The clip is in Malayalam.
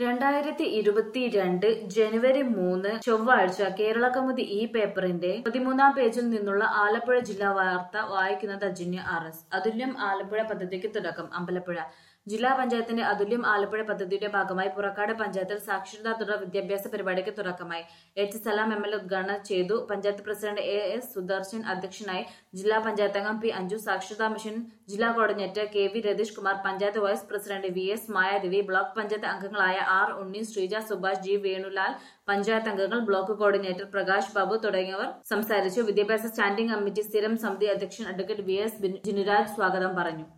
രണ്ടായിരത്തി ഇരുപത്തിരണ്ട് ജനുവരി മൂന്ന് ചൊവ്വാഴ്ച കേരള കൗമുദി ഈ പേപ്പറിന്റെ പതിമൂന്നാം പേജിൽ നിന്നുള്ള ആലപ്പുഴ ജില്ലാ വാർത്ത വായിക്കുന്നത് അജന്യ ആർ എസ് അതുല്യം ആലപ്പുഴ പദ്ധതിക്ക് തുടക്കം അമ്പലപ്പുഴ ജില്ലാ പഞ്ചായത്തിന്റെ അതുല്യം ആലപ്പുഴ പദ്ധതിയുടെ ഭാഗമായി പുറക്കാട് പഞ്ചായത്തിൽ സാക്ഷരതാ തുടർ വിദ്യാഭ്യാസ പരിപാടിക്ക് തുടക്കമായി എച്ച് സലാം എം എൽ ഉദ്ഘാടനം ചെയ്തു panchayat president A S Sudarshan അധ്യക്ഷനായി ജില്ലാ പഞ്ചായത്ത് അംഗം പി അഞ്ജു സാക്ഷരതാ മിഷൻ ജില്ലാ coordinator K V Ratheesh Kumar panchayat vice president V S Mayadevi block panchayat അംഗങ്ങളായ ആർ ഉണ്ണി ശ്രീജ സുഭാഷ് ജി വേണുലാൽ പഞ്ചായത്ത് അംഗങ്ങൾ ബ്ലോക്ക് കോർഡിനേറ്റർ പ്രകാശ് ബാബു തുടങ്ങിയവർ സംസാരിച്ചു വിദ്യാഭ്യാസ സ്റ്റാൻഡിംഗ് കമ്മിറ്റി സ്ഥിരം സമിതി അധ്യക്ഷൻ അഡ്വക്കേറ്റ് വി എസ് ജിനുരാജ് സ്വാഗതം പറഞ്ഞു